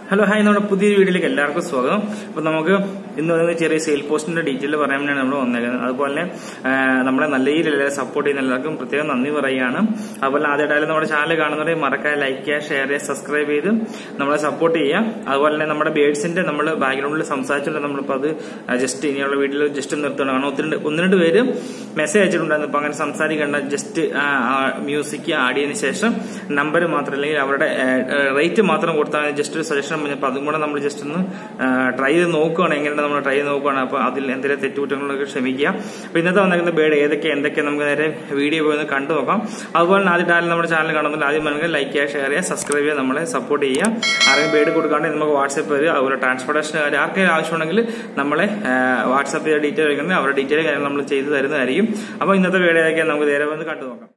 hello hi നമ്മുടെ പുതിയൊരു വീഡിയോയിലേക്ക് എല്ലാവർക്കും സ്വാഗതം അപ്പൊ നമുക്ക് ഇന്ന് വരുന്ന ചെറിയ സെയിൽ പോസ്റ്റിന്റെ ഡീറ്റെയിൽ പറയാൻ വേണ്ടിയാണ് നമ്മൾ വന്നേക്കുന്നത് അതുപോലെ തന്നെ ആ, നമ്മളെ നല്ല രീതിയിൽ എല്ലാവരും സപ്പോർട്ട് ചെയ്യുന്ന എല്ലാവർക്കും പ്രത്യേകം നന്ദി പറയുകയാണ് അതുപോലെ ആദ്യമായിട്ടായാലും നമ്മുടെ ചാനൽ കാണുന്നവരെ മറക്കാതെ ലൈക്ക് ചെയ്യുക ഷെയർ ചെയ്യുക സബ്സ്ക്രൈബ് ചെയ്ത് നമ്മളെ സപ്പോർട്ട് ചെയ്യുക അതുപോലെ തന്നെ നമ്മുടെ ബേഡ്സിന്റെ നമ്മൾ ബാക്ക്ഗ്രൗണ്ടിൽ സംസാരിച്ചിട്ടുണ്ട് നമ്മളിപ്പോൾ അത് ജസ്റ്റ് ഇനിയുള്ള വീട്ടിൽ ജസ്റ്റ് നിർത്തണം കാരണം ഒത്തിരി ഒന്ന് രണ്ട് പേര് മെസ്സേജ് അയച്ചിട്ടുണ്ടായിരുന്നു അപ്പൊ അങ്ങനെ സംസാരിക്കേണ്ട ജസ്റ്റ് മ്യൂസിക് ആഡ് ചെയ്തതിന് ശേഷം നമ്പർ മാത്രം അല്ലെങ്കിൽ അവരുടെ റേറ്റ് മാത്രം കൊടുത്താൽ ജസ്റ്റ് ഒരു സജഷൻ പറഞ്ഞപ്പോൾ അതും കൂടെ നമ്മൾ ജസ്റ്റ് ഒന്ന് ട്രൈ ചെയ്ത് നോക്കുകയാണ് എങ്ങനെയാണ് നമ്മൾ ട്രൈ ചെയ്ത് നോക്കുകയാണ് അപ്പോൾ അതിൽ എന്തെങ്കിലും തെറ്റുകുറ്റങ്ങളൊക്കെ ക്ഷമിക്കുക അപ്പോൾ ഇന്നത്തെ വന്നിരിക്കുന്ന ബേഡ് ഏതൊക്കെ എന്തൊക്കെ നമുക്ക് നേരെ വീഡിയോ പോയി ഒന്ന് കണ്ടു നോക്കാം അതുപോലെ തന്നെ ആദ്യമായിട്ട് നമ്മുടെ ചാനൽ കാണുന്നില്ല ആദ്യം വേണമെങ്കിൽ ലൈക്ക് ചെയ്യുക ഷെയർ ചെയ്യുക സബ്സ്ക്രൈബ് ചെയ്യുക നമ്മളെ സപ്പോർട്ട് ചെയ്യുക ആരെങ്കിലും ബേഡ് കൊടുക്കാണ്ട് നമുക്ക് വാട്സാപ്പ് വരിക അതുപോലെ ട്രാൻസ്പോർട്ടേഷൻ കാര്യം ആർക്കെങ്കിലും ആവശ്യമുണ്ടെങ്കിൽ നമ്മളെ വാട്സാപ്പ് ചെയ്ത ഡീറ്റെയിൽ വയ്ക്കുന്നത് അവരുടെ ഡീറ്റെയിൽ കാര്യങ്ങൾ നമ്മൾ ചെയ്തു തരുന്നതായിരിക്കും അപ്പോൾ ഇന്നത്തെ വീഡിയോ ഏതൊക്കെ നമുക്ക് നേരെ വന്ന് കണ്ടു നോക്കാം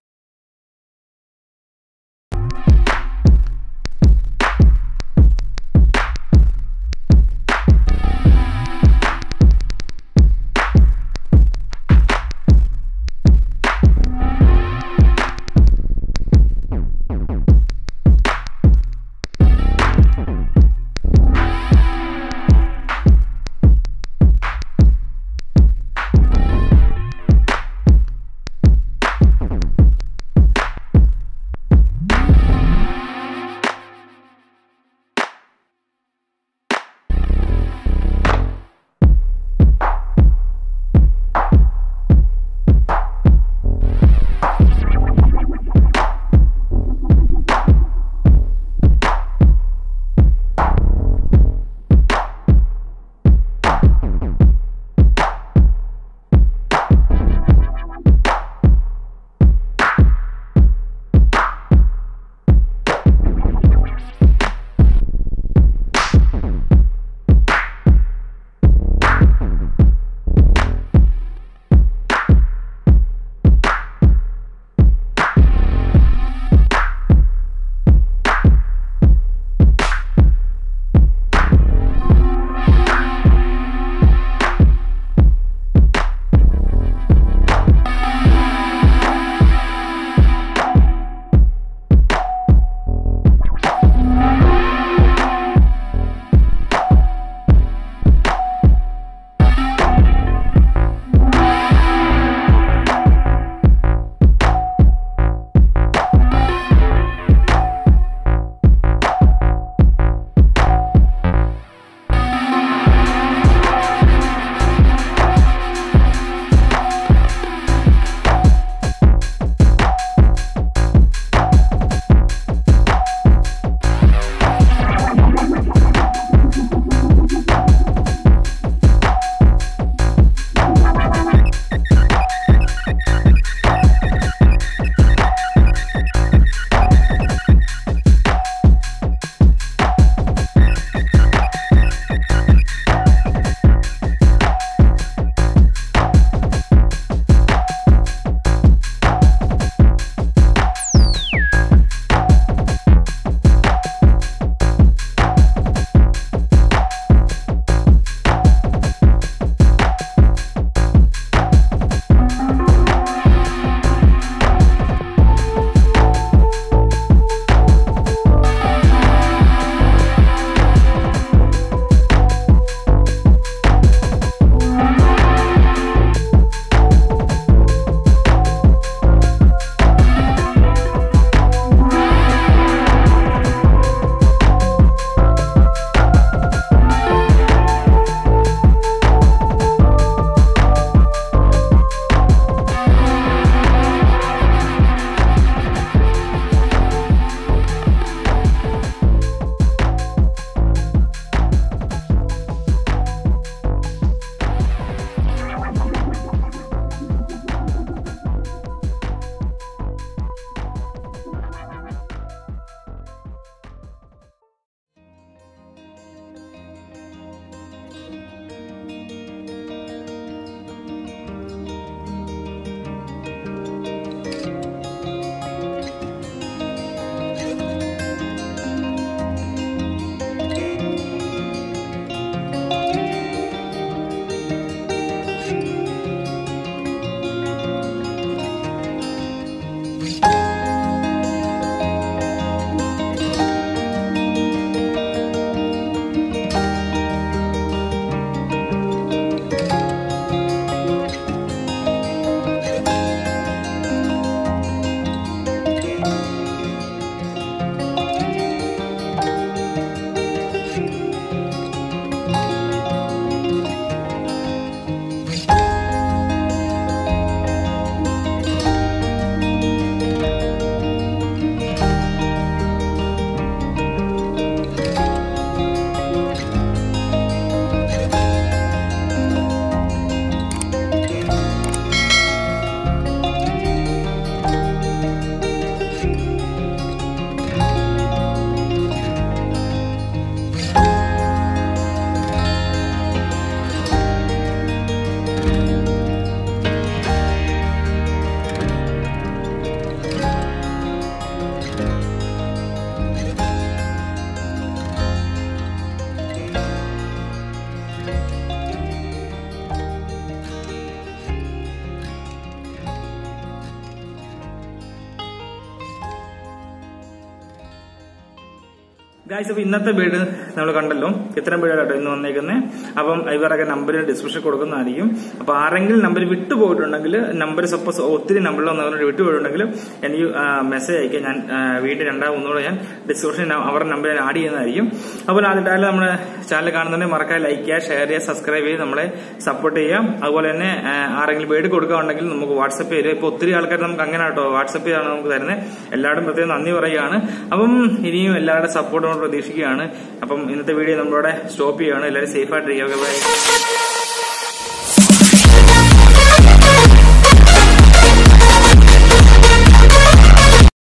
ഗായ്സ് അപ്പൊ ഇന്നത്തെ വീട് നമ്മൾ കണ്ടല്ലോ ഇത്രയും വീട് കേട്ടോ ഇന്ന് വന്നേക്കുന്നത് അപ്പം ഇവരൊക്കെ നമ്പർ ഡിസ്ക്രിപ്ഷൻ കൊടുക്കുന്നതായിരിക്കും അപ്പൊ ആരെങ്കിലും നമ്പർ വിട്ടുപോയിട്ടുണ്ടെങ്കിൽ നമ്പർ സപ്പോസ് ഒത്തിരി നമ്പറിൽ വന്നവരോട് വിട്ടുപോയിട്ടുണ്ടെങ്കിൽ എനിക്ക് മെസ്സേജ് അയക്കാം ഞാൻ ആ, വീണ്ടും രണ്ടാം ഒന്നുകൂടെ ഞാൻ ഡിസ്ക്രിപ്ഷൻ അവരുടെ നമ്പർ ഞാൻ ആഡ് ചെയ്യുന്നതായിരിക്കും അപ്പോൾ ആദ്യമായാലും നമ്മുടെ ചാനൽ കാണുന്നുണ്ടെങ്കിൽ മറക്കാതെ ലൈക്ക് ചെയ്യുക ഷെയർ ചെയ്യുക സബ്സ്ക്രൈബ് ചെയ്ത് നമ്മളെ സപ്പോർട്ട് ചെയ്യാം അതുപോലെ തന്നെ ആ, ആരെങ്കിലും വീട് കൊടുക്കുകയാണെങ്കിൽ നമുക്ക് വാട്സപ്പ് ചെയ്യുക ഇപ്പൊ ഒത്തിരി ആൾക്കാർ നമുക്ക് അങ്ങനെ കേട്ടോ വാട്സപ്പ് ചെയ്താണ് നമുക്ക് തരുന്നത് എല്ലാവരും പ്രത്യേകം നന്ദി പറയുകയാണ് അപ്പം ഇനിയും എല്ലാവരുടെ സപ്പോർട്ട് നമ്മൾ പ്രതീക്ഷിക്കുകയാണ് അപ്പം ഇന്നത്തെ വീഡിയോ നമ്മളിവിടെ സ്റ്റോപ്പ് ചെയ്യുകയാണ് എല്ലാവരും സേഫ് ആയിട്ടിരിക്കുക ബൈ